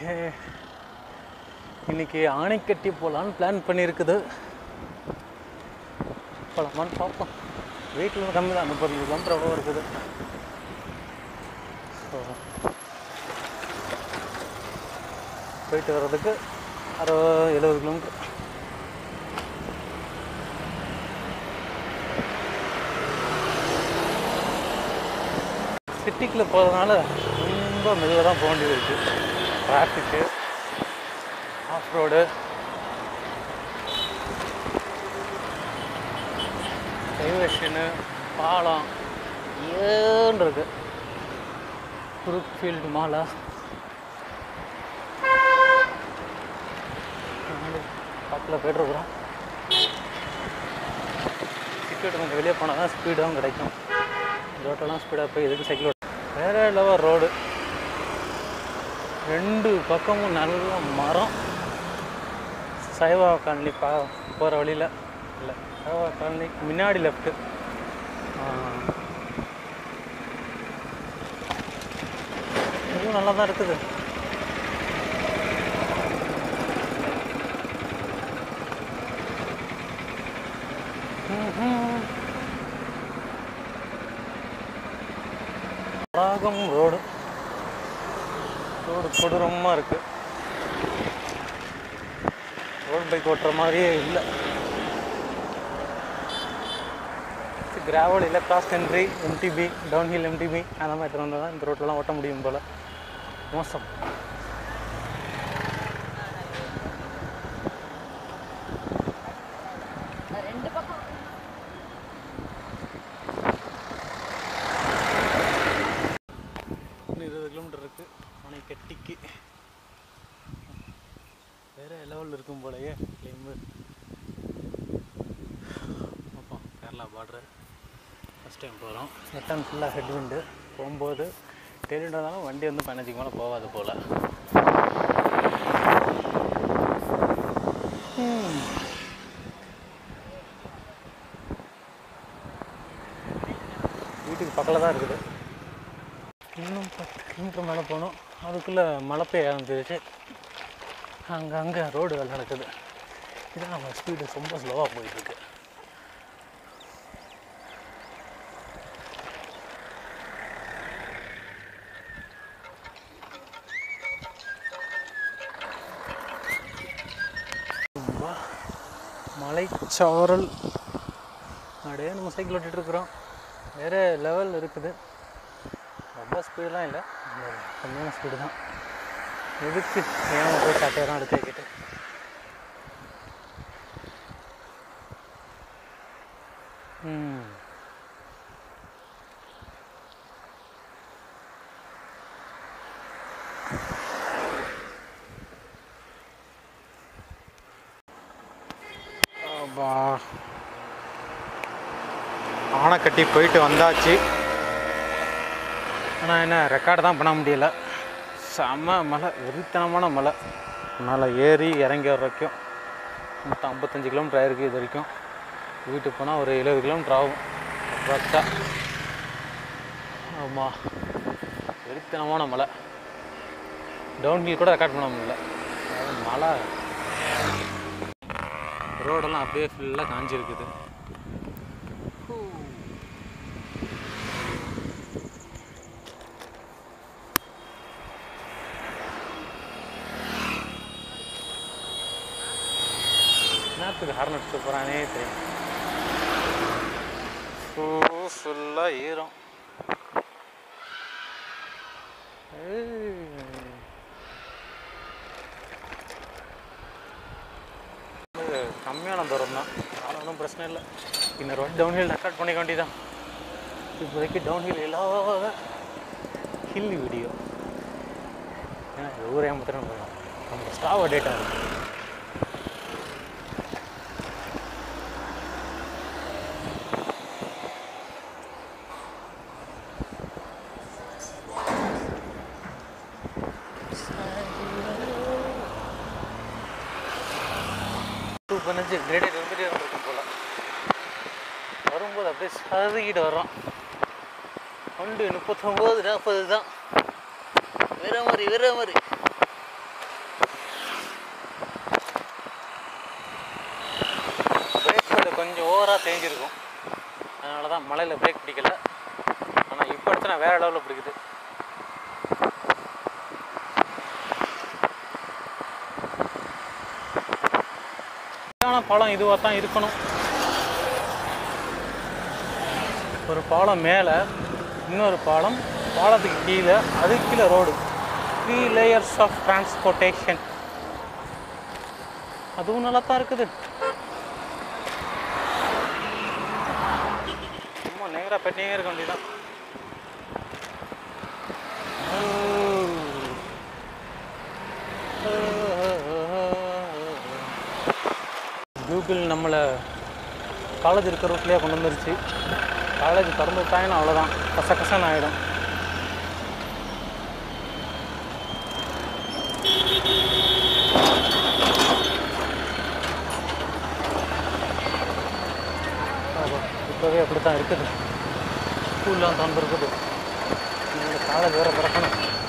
Okay இன்னைக்கு ஆணைக்கட்டி போகலான்னு plan பண்ணியிருக்குது போகலாமான்னு பார்ப்போம் வீட்டில் கம்மி தான் முப்பது கிலோமீட்டர் அவ்வளோ இருக்குது ஸோ போயிட்டு வர்றதுக்கு அறுபது எழுபது கிலோமீட்டர் சிட்டிக்குள்ளே போகிறதுனால ரொம்ப மெதுவாக தான் போக வேண்டியது இருக்குது டிராஃபிக்கு ஆஃப் ரோடு டைவர்ஷனு பாலம் ஏன்னு இருக்கு குரூப் ஃபீல்டு மாலா பக்கத்தில் போய்ட்டுருக்குறோம் டிக்கெட் கொஞ்சம் வெளியே போனால் தான் ஸ்பீடாகவும் கிடைக்கும் ரோட்டெல்லாம் ஸ்பீடாக போய் எதுக்கு சைக்கிள் வேற லெவல் ரோடு ரெண்டு பக்கமும் நல்ல மரம் சைவா காலனி பா போகிற வழியில் இல்லை சைவா காலனிக்கு முன்னாடி லெஃப்ட்டு இதுவும் நல்லா தான் இருக்குது ம்ஹும். ராகம் ரோடு ரோடு கொடூரமாக இருக்குது ரோட் பைக் ஓட்டுற மாதிரியே இல்லை கிராவல் இல்லை cross country MTB downhill MTB அந்த மாதிரி எடுத்துகிட்டு வந்தால் தான் இந்த ரோட்லலாம் ஓட்ட முடியும் போல் மோசம் ரெண்டு பக்கம் இன்னும் இருபது கிலோமீட்டர் இருக்குது அணை கட்டிக்கு வேறு லெவலில் இருக்கும் போலயே கிளைம்பு பார்ப்போம் கேரளா பார்டர் ஃபஸ்ட் டைம் போகிறோம் ரிட்டர்ன் ஃபுல்லாக ஹெட்விண்டு போகும்போது டெலின்றதாலும் வண்டி வந்து பதினஞ்சுக்கு மேலே போகாது போல் வீட்டுக்கு பக்கத்தில் தான் இருக்குது இன்னும் பத்து கிலோமீட்டர் மேலே போகணும் அதுக்குள்ளே மழை பெய்ய ஆரம்பிச்சிருச்சு அங்கங்கே ரோடு வேலை நடக்குது இதான் நம்ம ஸ்பீடு ரொம்ப ஸ்லோவாக போயிட்டுருக்கு ரொம்ப மலைச்சாரல் அப்படியே நம்ம சைக்கிள் ஓட்டிகிட்டு இருக்கிறோம் வேறு லெவல் இருக்குது ரொம்ப ஸ்பீடெலாம் இல்லை ஒரு கம்மியான ஸ்பீடு தான் எதுக்கு ஏன் போய் சட்டையெல்லாம் எடுத்து வைக்கிட்டு ம் அப்பா. ஆனை கட்டி போயிட்டு வந்தாச்சு ஆனால் என்ன ரெக்கார்டு தான் பண்ண முடியல செம மலை வெறித்தனமான மலை மேலே ஏறி இறங்கி வர வரைக்கும் மொத்தம் ஐம்பத்தஞ்சு கிலோமீட்டர் ஆயிருக்கு இது வரைக்கும் வீட்டுக்கு போனால் ஒரு எழுபது கிலோமீட்டர் ஆகும் அப்ராக்ஸா ஆமாம் வெறித்தனமான மலை டவுன்ஹில் கூட ரெக்கார்ட் பண்ண முடியல அதாவது மலை ரோடெல்லாம் அப்படியே ஃபுல்லாக காஞ்சிருக்குது என்னத்துக்கு ஹார்ன் அடிச்சுட்டு போகிறானே தெரியும் ஃபுல்லாக ஈரம் ஏய். இது கம்மியான தூரம் தான் அதனால ஒன்றும் பிரச்சனை இல்லை இன்னொரு வாட்டி டவுன்ஹில் ரெக்கார்ட் பண்ணிக்க வேண்டியதான் இப்போதைக்கு டவுன்ஹில் இல்லாத ஹில் வீடியோ ஏன்னா இது ஊரே மாத்திரம் போயிடும் நம்ம ஸ்டாவ் டேட்டா இருக்கு டூ பதினஞ்சு கிரேடேட் வந்துட்டே இருந்திருக்கும் போல் வரும்போது அப்படியே சருகிட்டு வர்றோம் வண்டி முப்பத்தொம்போது நாற்பது தான் வேற மாதிரி வேற மாதிரி ஓவராக தேஞ்சிருக்கும் அதனால தான் மலையில் பிரேக் பிடிக்கல ஆனால் இப்போ எடுத்து நான் வேறு லெவலில் பிடிக்குது சரியான பாலம் இதுவாக தான் இருக்கணும் ஒரு பாலம் மேலே இன்னொரு பாலம் பாலத்துக்கு கீழே அதுக்கு கீழே road three layers of transportation அதுவும் நல்லா தான் இருக்குது சும்மா நேராக பெட்டியே இருக்க வேண்டியதான் கூகுள் நம்மளை காலேஜ் இருக்கிற ரூட்லேயே கொண்டு வந்துருச்சு காலேஜ் திறந்து விட்டாங்கன்னா அவ்வளோதான் கச கசன்னு ஆகிடும் இப்போவே அப்படி தான் இருக்குது ஸ்கூல்லாம் திறந்துருக்குது இந்த காலேஜ் வேறு பிறக்கணும்